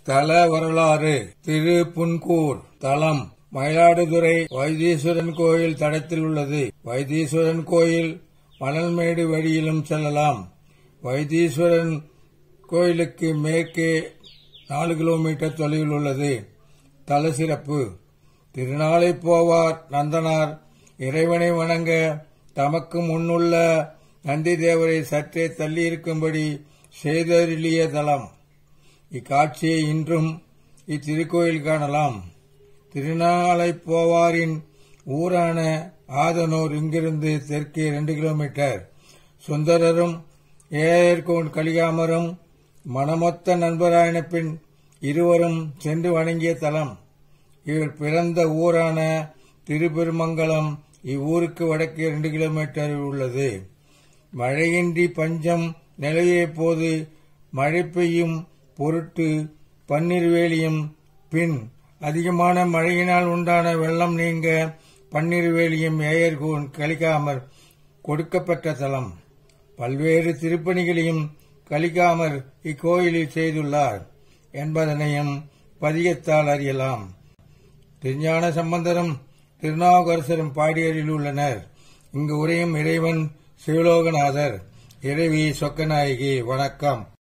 தல வரலாறு திரு புன்கூர் தலம் மயிலாடுதுறை வைத்தீஸ்வரன் கோயில் தடத்தில் உள்ளது வைத்தீஸ்வரன் கோயில் மணல்மேடு வழியிலும் செல்லலாம் வைத்தீஸ்வரன் கோயிலுக்கு மேற்கே நாலு கிலோமீட்டர் தொலைவில் உள்ளது தல சிறப்பு திருநாளை போவார் நந்தனார் இறைவனை வணங்க தமக்கு முன்னுள்ள நந்தி தேவரை சற்றே தள்ளியிருக்கும்படி செய்தருளிய தலம் இக்காட்சியை இன்றும் இத்திருக்கோயில் காணலாம் திருநாளை போவாரின் ஊரான ஆதனூர் இங்கிருந்து தெற்கே இரண்டு கிலோமீட்டர் சுந்தரரும் ஏயர்கோன் கலிகாமரும் மனமொத்த நண்பராயின பின் இருவரும் சென்று வணங்கிய தலம் இவர் பிறந்த ஊரான திருப்பெருமங்கலம் இவ்வூருக்கு வடக்கே இரண்டு கிலோமீட்டரில் உள்ளது மழையின்றி பஞ்சம் நிலவிய போது மழை பெய்யும் பொருட்டு பன்னீர்வேலியும் பின் அதிகமான மழையினால் உண்டான வெள்ளம் நீங்க பன்னீர்வேலியும் ஏயர்கூன் கலிகாமர் கொடுக்கப்பட்ட தலம் பல்வேறு திருப்பணிகளையும் கலிகாமர் இக்கோயிலில் செய்துள்ளார் என்பதனையும் பதியத்தால் அறியலாம் திருஞான சம்பந்தரும் திருநாவுக்கரசரும் பாடியரில் உள்ளனர் இங்கு உரையும் இறைவன் சிவலோகநாதர் இறைவி சொக்கநாயகி வணக்கம்